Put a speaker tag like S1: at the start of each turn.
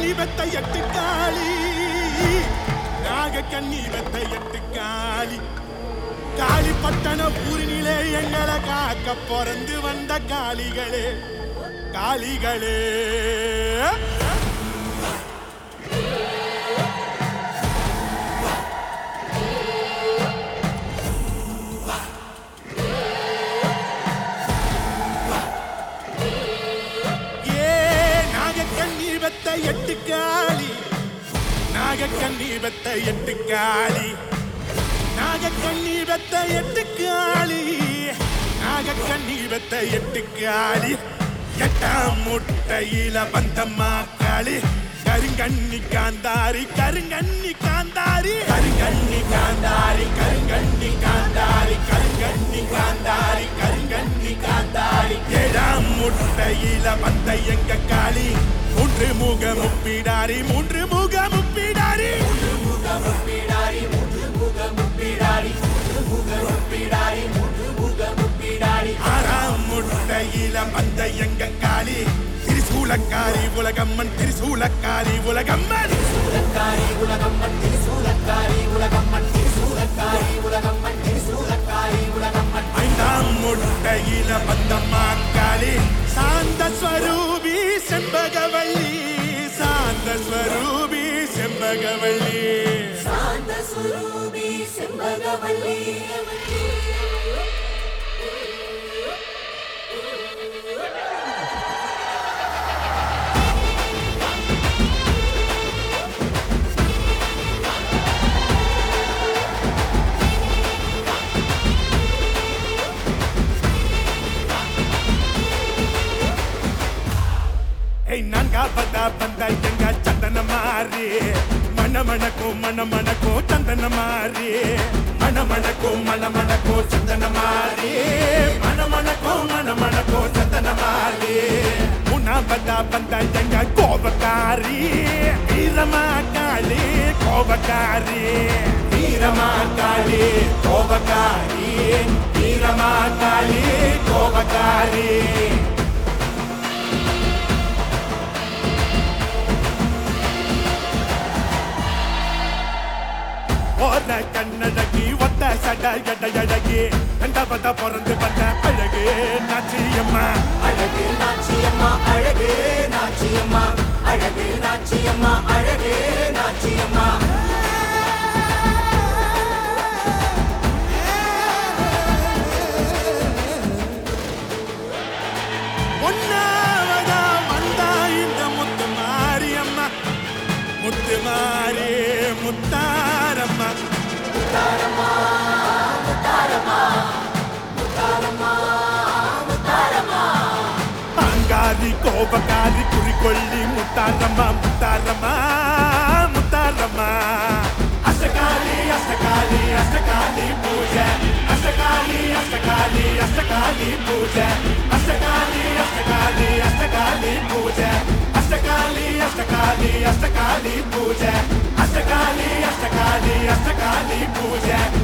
S1: கண்ணி வெத்த எட்டு காளி நாக கண்ணி வெத்த எட்டு காளி காளி பட்டண ஊரினிலே எங்களை காக்க பிறந்து வந்த காளிகளே காளிகளே ஏ நாகக்கண்ணி வெத்த எட்டு காளி நாகக்கண்ணி வெத்த எட்டு காளி நாகக்கண்ணி வெத்த எட்டு காளி நாகக்கண்ணி வெத்த எட்டு காளி எட்டாம் முட்டையில பந்தம்மா காளி கருங்கண்ணி காந்தாரி கருங்கண்ணி காந்தாரி கருங்கண்ணி காந்தாரி கருங்கண்ணி காந்தாரி கருங்கண்ணி காந்தாரி கருங்கண்ணி காந்தாரி ஏழாம் முட்டையில வந்த எங்க காளி மூன்று முக முப்பிடாரி மூன்று முக முப்பிடாரி ஆறாம் முட்டையில வந்த எங்க காளி திரிசூலக்காரி உலகம்மன் திரிசூலக்காரி உலகம்மன் ஐந்தாம் முட்டையில வந்த மாக்காளி சாந்த ஸ்வரூபி செம்பகவல்லி சாந்த ஸ்வரூபி செம்பகவல்லி
S2: சாந்த சுரூபி செம்பகவல்லி
S1: ஏய் நான்காவதா வந்த எங்க சந்தன மாறி மணமணக்கும் மணமணக்கும் சந்தன மாறி மணமணக்கும் மணமணக்கும் சந்தன மாறி மணமணக்கும் மணமணக்கும் சந்தன மாறி முன்னாவதா வந்த எங்க கோபக்காரி வீரமா காளி கோபக்காரி வீரமா காளி கோபக்காரி வீரமா காளி கோபக்காரி ஓர கண்ணழகி ஒத்த சட எடையழகி ரெண்டாவதா பிறந்து வந்த அழகு நாச்சியம்மா
S2: அழகு நாச்சியம்மா அழகு நாச்சியம்மா அழகு நாச்சியம்மா அழகு நாச்சியம்மா
S1: ஒன்னாவதா வந்தா இந்த முத்து மாரியம்மா முத்து மாறி முத்தாரம்மா பாங்காரி கோபக்காரி குறிக்கொள்ளி முத்தாரம்மா முத்தாரம்மா முத்தாரம்மா அஷ்டகாலி அஷ்டகாலி அஷ்டகாலி பூஜை அஷ்டகாலி அஷ்டகாலி அஷ்டகாலி பூஜை அஷ்டகாலி அஷ்டகாலி அஷ்டகாலி பூஜை அஷ்டகாலி அஷ்டகாலி அஷ்டகாலி பூஜை அஷ்டகாலி அஷ்டகாலி அஷ்டகாலி பூஜை